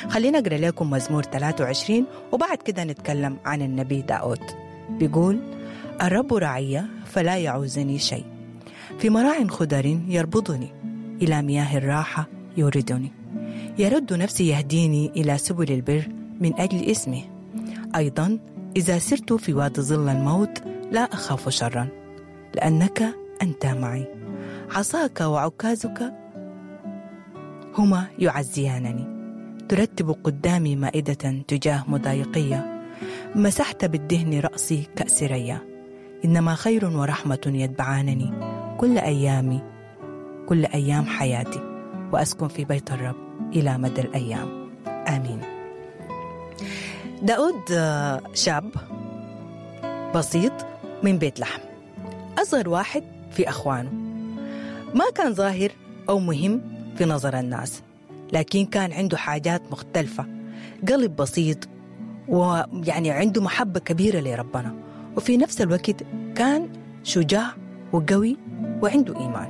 خلينا أقرأ لكم مزمور 23 وبعد كده نتكلم عن النبي داود بيقول الرب رعي فلا يعوزني شيء في مراع خضر يربضني إلى مياه الراحة يوردني يرد نفسي يهديني إلى سبل البر من أجل اسمه أيضا إذا سرت في واد ظل الموت لا أخاف شرا لأنك أنت معي عصاك وعكازك هما يعزيانني ترتب قدامي مائدة تجاه مضايقية مسحت بالدهن رأسي كأسرية إنما خير ورحمة يتبعانني كل أيامي كل أيام حياتي وأسكن في بيت الرب إلى مدى الأيام آمين داود شاب بسيط من بيت لحم أصغر واحد في أخوانه ما كان ظاهر أو مهم في نظر الناس لكن كان عنده حاجات مختلفة قلب بسيط ويعني عنده محبة كبيرة لربنا وفي نفس الوقت كان شجاع وقوي وعنده إيمان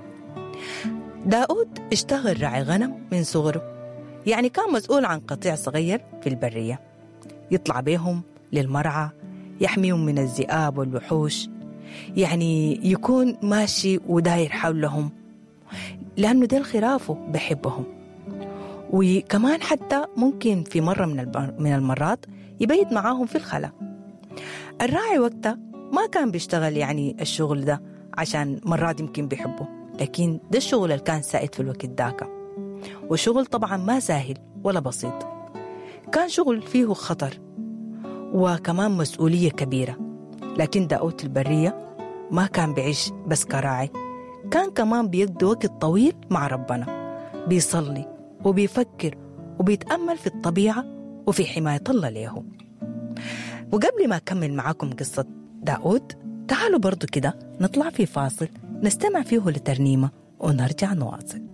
داود اشتغل راعي غنم من صغره يعني كان مسؤول عن قطيع صغير في البرية يطلع بهم للمرعى يحميهم من الذئاب والوحوش يعني يكون ماشي وداير حولهم لأنه ده خرافه بحبهم وكمان حتى ممكن في مرة من, من المرات يبيت معاهم في الخلا الراعي وقتها ما كان بيشتغل يعني الشغل ده عشان مرات يمكن بيحبه لكن ده الشغل اللي كان سائد في الوقت داك وشغل طبعا ما سهل ولا بسيط كان شغل فيه خطر وكمان مسؤولية كبيرة لكن داود البرية ما كان بيعيش بس كراعي كان كمان بيقضي وقت طويل مع ربنا بيصلي وبيفكر وبيتأمل في الطبيعة وفي حماية الله له وقبل ما أكمل معاكم قصة داود تعالوا برضو كده نطلع في فاصل نستمع فيه لترنيمة ونرجع نواصل